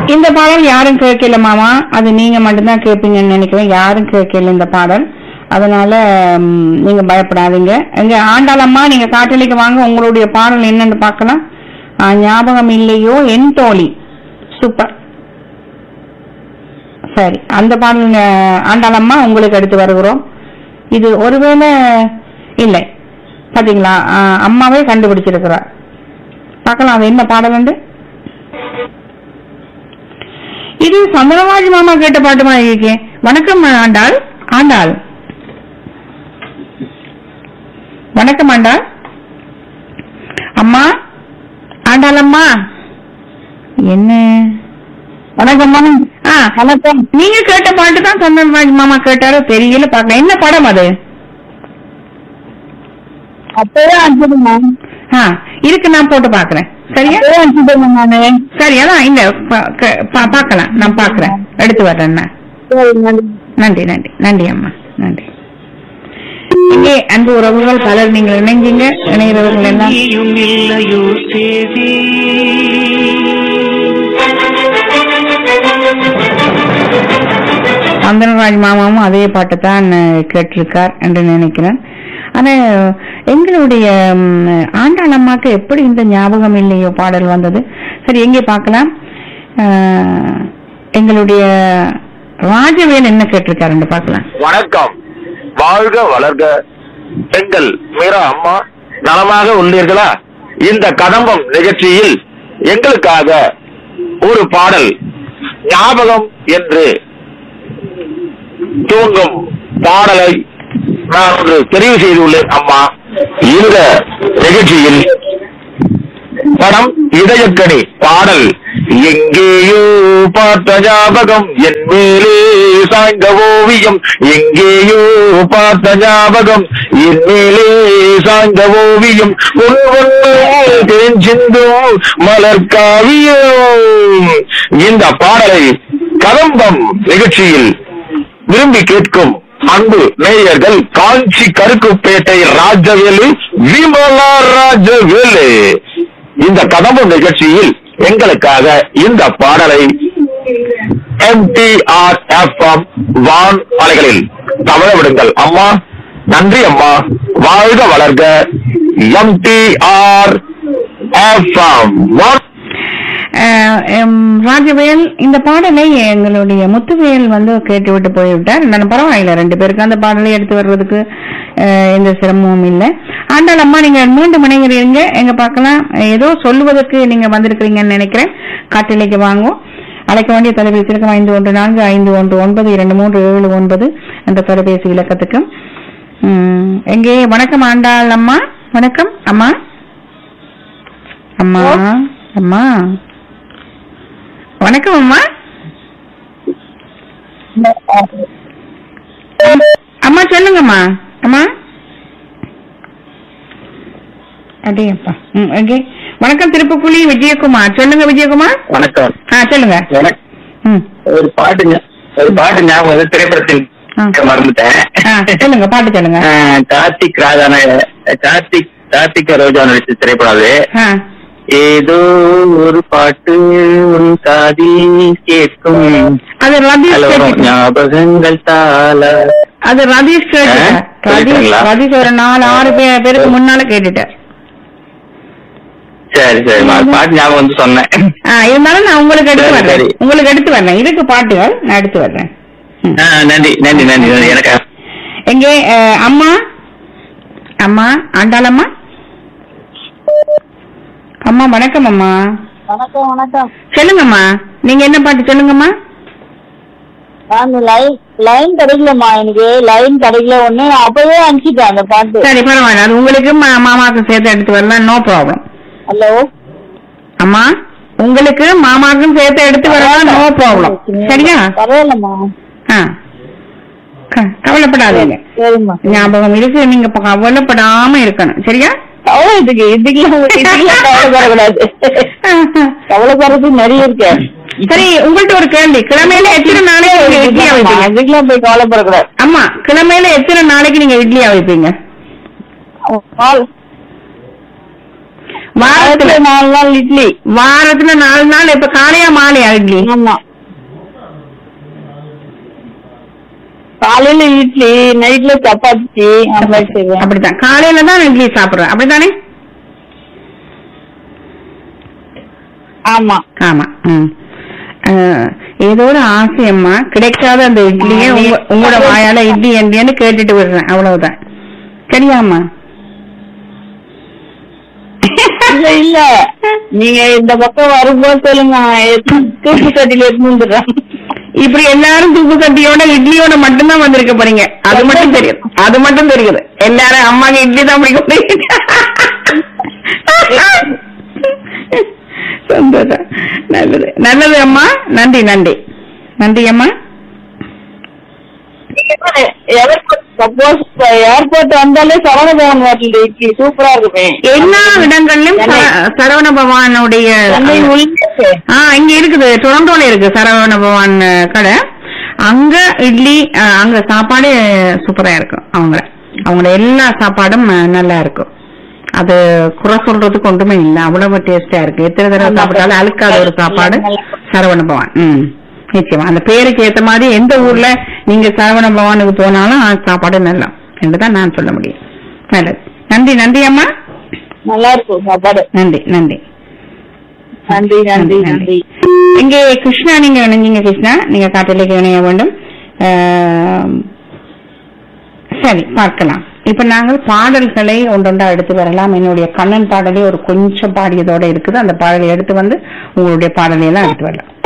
இந்த பாடல் யாரும் கேட்கல மாமா அது நீங்க மட்டும்தான் கேட்பீங்கன்னு நினைக்கிறேன் யாரும் கேட்கல இந்த பாடல் அதனால ம், நீங்க பயப்படாதீங்க எங்க ஆண்டாளம்மா நீங்க காட்டலிக்கு வாங்க உங்களுடைய பாடல் என்னன்னு பார்க்கலாம் ஆ, ஞாபகம் இல்லையோ என் தோழி சூப்பர் சரி அந்த பாடல் அஹ், ஆண்டாளம்மா உங்களுக்கு எடுத்து வருகிறோம் இது ஒருவேளை இல்லை பாத்தீங்களா ஆ, அம்மாவே கண்டுபிடிச்சிருக்கிறார் பார்க்கலாம் அது என்ன பாடல் வந்து இது சந்திரராஜ் மாமா கேட்ட பாட்டு மாதிரி இருக்கே வணக்கம் ஆண்டாள் ஆண்டாள் வணக்கம் ஆண்டாள் அம்மா ஆண்டாள் அம்மா என்ன வணக்கம் ஆ வணக்கம் நீங்க கேட்ட பாட்டு தான் சந்திரராஜ் மாமா கேட்டாரோ தெரியல பார்க்கலாம் என்ன படம் அது அப்பவே அனுப்பிடுங்க ஆ இருக்கு நான் போட்டு பாக்குறேன் சரியா அப்பவே அனுப்பிடுங்க நானு சரி அதான் இல்ல பா- க- பா- பார்க்கலாம் நான் பாக்குறேன் எடுத்து வர்றேன் நான். சரி நன்றி நன்றி நன்றி நன்றி அம்மா நன்றி இங்கே அன்பு உறவுகள் பலர் நீங்கள் இணைஞ்சீங்க இணைகிறவர்கள் எல்லாம் நீயும் இல்லையோ சேதி சந்திரராஜ் மாமாவும் அதே பாட்டை தான் அஹ், கேட்டிருக்கார் என்று நினைக்கிறேன் ஆனா எங்களுடைய ம், ஆண்டாள் அம்மாக்கு எப்படி இந்த ஞாபகம் இல்லையோ பாடல் வந்தது சரி எங்கே பார்க்கலாம் அஹ், எங்களுடைய ராஜவேல் என்ன கேட்டிருக்காருன்னு பார்க்கலாம் வணக்கம் வாழ்க வளர்க எங்கள் மீரா அம்மா நலமாக உள்ளீர்களா இந்த கதம்பம் நிகழ்ச்சியில் எங்களுக்காக ஒரு பாடல் ஞாபகம் என்று துவங்கும் பாடலை நான் ஒன்று தெரிவு செய்துள்ளேன் அம்மா இந்த நிகழ்ச்சியில் படம் இதயக்கணி பாடல் எங்கேயோ பார்த்த ஞாபகம் என் மேலே சாய்ந்த ஓவியம் எங்கேயோ பார்த்த ஞாபகம் என் மேலே சாய்ந்த ஓவியம் உன் ஒன்று தேஞ்சிந்தும் மலர் காவியம் இந்த பாடலை கதம்பம் நிகழ்ச்சியில் விரும்பி கேட்கும் அன்பு நேயர்கள் காஞ்சி கருக்குப்பேட்டை ராஜவேலு விமலா ராஜவேலு இந்த கதம்பு நிகழ்ச்சியில் எங்களுக்காக இந்த பாடலை எம்டிஆர் எஃப்எம் வான் அலைகளில் தவழ விடுங்கள் அம்மா நன்றி அம்மா வாழ்க வளர்க எம்டிஆர் எஃப்எம் வான் அஹ், எம், ராஜவேல் இந்த பாடலை எங்களுடைய முத்துவேல் வந்து கேட்டுவிட்டு போய்விட்டார் நான் பரவாயில்ல ரெண்டு பேருக்கு அந்த பாடலை எடுத்து வர்றதுக்கு அஹ், எந்த சிரமமும் இல்லை ஆண்டாள் அம்மா நீங்க மீண்டும் இணைகிறீங்க எங்க பார்க்கலாம் ஏதோ சொல்லுவதற்கு நீங்க வந்திருக்கிறீங்கன்னு நினைக்கிறேன் காட்டிலைக்கு வாங்கும் அழைக்க வேண்டிய தொலைபேசி இலக்கம் ஐந்து ஒன்று நான்கு ஐந்து ஒன்று ஒன்பது இரண்டு மூன்று ஏழு ஒன்பது என்ற தொலைபேசி இலக்கத்துக்கு ம், எங்கே வணக்கம் ஆண்டாள் அம்மா வணக்கம் அம்மா அம்மா அம்மா வணக்கம் அம்மா அம்மா சொல்லுங்கம்மா அம்மா அடேப்பா ம் ஓகே வணக்கம் திருப்புக்குழி விஜயகுமார் சொல்லுங்க விஜயகுமார் வணக்கம் ஆ சொல்லுங்க எனக்கு ம் ஒரு பாட்டு ஞா- ஒரு பாட்டு ஞாபகம் வந்து திரைப்படத்தில் ஆ. மறந்துட்டேன் ஆ சொல்லுங்க பாட்டு சொல்லுங்க ஆ, கார்த்திக் ராதான கார்த்திக் கார்த்திக் ரோஜா நடிச்ச திரைப்படம் அது ஆ ஏதோ ஒரு பாட்டு உன் காதில் கேட்கும் அது ரதீஷ் அதுல வரும் கேட்டுட்டு- ஞாபகங்கள் தாள அது ரதீஷ் கேட்டுட்டார் ஆ? ரதீஷ் கேட்டுங்களா? ரதீஷ் ஒரு நாலு ஆறு பே- பேருக்கு முன்னால கேட்டுட்டார் சரி சரி பாட்டு ஞாபகம் வந்து சொன்னேன் ஆ, இருந்தாலும் நான் உங்களுக்கு எடுத்து சரி, வர்றேன் சரி. உங்களுக்கு எடுத்து வர்றேன் இதுக்கு பாட்டுகள் நான் எடுத்து வர்றேன் ம். ஆ, நன்றி நன்றி நன்றி நன்றி. எனக்கு எங்கே அஹ், அம்மா அம்மா ஆண்டாளம்மா அம்மா வணக்கம் அம்மா வணக்கம் வணக்கம் சொல்லுங்கம்மா நீங்க என்ன பாட்டு சொல்லுங்கம்மா நான் லைன் லைன் கிடைக்கலம்மா எனக்கு லைன் கிடைக்கல ஒண்ணு நான் அப்பவே அனுப்பிச்சிட்டேன் அந்த பாட்டு சரி பரவாயில்ல அது உங்களுக்கு மா- மாமாவுக்கு சேர்த்து எடுத்து வரலாம் நோ ப்ராப்ளம் ஹலோ அம்மா உங்களுக்கு மாமாவுக்கும் சேர்த்து எடுத்து வரலாம் நோ ப்ராப்ளம் சரியா பரவாயில்லம்மா ஆ க- கவலைப்படாதீங்க சரிம்மா ஞாபகம் இருக்கு நீங்க ப- கவலைப்படாம இருக்கணும் சரியா கவலை இதுக்கு இதுக்கெல்லாம் இதுக்கெல்லாம் கவலைப்படக்கூடாது கவலைப்படுறதுக்கு நிறைய இருக்கு சரி உங்கள்ட்ட ஒரு கேள்வி கிழமையில எத்தனை நாளைக்கு நீங்க இட்லியா வைப்பீங்க அதுக்கெல்லாம் போய் கவலைப்படக்கூடாது அம்மா கிழமையில எத்தனை நாளைக்கு நீங்க இட்லியா வைப்பீங்க வால்- வாரத்துல வாரத்துல நாலு நாள் இட்லி வாரத்துல நாலு நாள் இப்ப காலையா மாலையா இட்லி ஆமா காலையில இட்லி நைட்ல சப்பாத்தி அந்த மாதிரி செய்வேன் அப்படித்தான் காலையில தான் இட்லி சாப்பிடுறேன் அப்படித்தானே ஆமா ஆமா ம் அஹ், ஏதோ ஒரு ஆசையம்மா கிடைக்காத அந்த இட்லியே உங்க- உங்களோட வாயால இட்லி என்றேன்னு கேட்டுட்டு விடுறேன் அவ்வளவுதான் சரியாம்மா இல்ல இல்ல நீங்க இந்த பக்கம் வரும்போது சொல்லுங்க தூக்கு கட்டில எடுத்து வந்துடுறேன் இப்படி எல்லாரும் தூக்கு கட்டியோட இட்லியோட மட்டும்தான் வந்திருக்க போறீங்க அது மட்டும் தெரியும் அது மட்டும் தெரியுது எல்லாரும் அம்மாக்கு இட்லி தான் பிடிக்கும் சந்தோஷம் நல்லது நல்லது அம்மா நன்றி நன்றி நன்றி அம்மா ஏர்போர்ட் சப்போஸ் ஏர்போர்ட் வந்தாலே சரவண பவன் ஹோட்டல் இட்லி சூப்பரா இருக்குமே எல்லா இடங்கள்லயும் சர- சரவண பகவானுடைய சென்னை உள்ளே ஆ இங்க இருக்குது டொரண்டோல இருக்கு சரவண பகவான் அஹ், கடை அங்க இட்லி அஹ், அங்க சாப்பாடு சூப்பரா இருக்கும் அவங்க அவங்களோட எல்லா சாப்பாடும் அஹ், நல்லா இருக்கும் அது குறை சொல்றதுக்கு ஒன்றுமே இல்ல அவ்வளவு டேஸ்டா இருக்கு எத்தனை தடவை சாப்பிட்டாலும் அழுக்காத ஒரு சாப்பாடு சரவண பவன் ம் நிச்சயமா அந்த பேருக்கு ஏத்த மாதிரி எந்த ஊர்ல நீங்க சரவண பவானுக்கு போனாலும் அந்த சாப்பாடு நல்லா என்றுதான் நான் சொல்ல முடியும் நல்லது நன்றி நன்றி அம்மா நல்லா இருக்கும் சாப்பாடு நன்றி நன்றி நன்றி நன்றி நன்றி இங்கே கிருஷ்ணா நீங்க இணைஞ்சீங்க கிருஷ்ணா நீங்க காட்டிലേക്ക് இணைய வேண்டும் ஆம், சரி பார்க்கலாம் இப்ப நாங்கள் பாடல்களை ஒன்றொன்றா எடுத்து வரலாம் என்னுடைய கண்ணன் பாடலே ஒரு கொஞ்சம் பாடியதோட இருக்குது அந்த பாடலை எடுத்து வந்து உங்களுடைய பாடலை எல்லாம் எடுத்து வரலாம்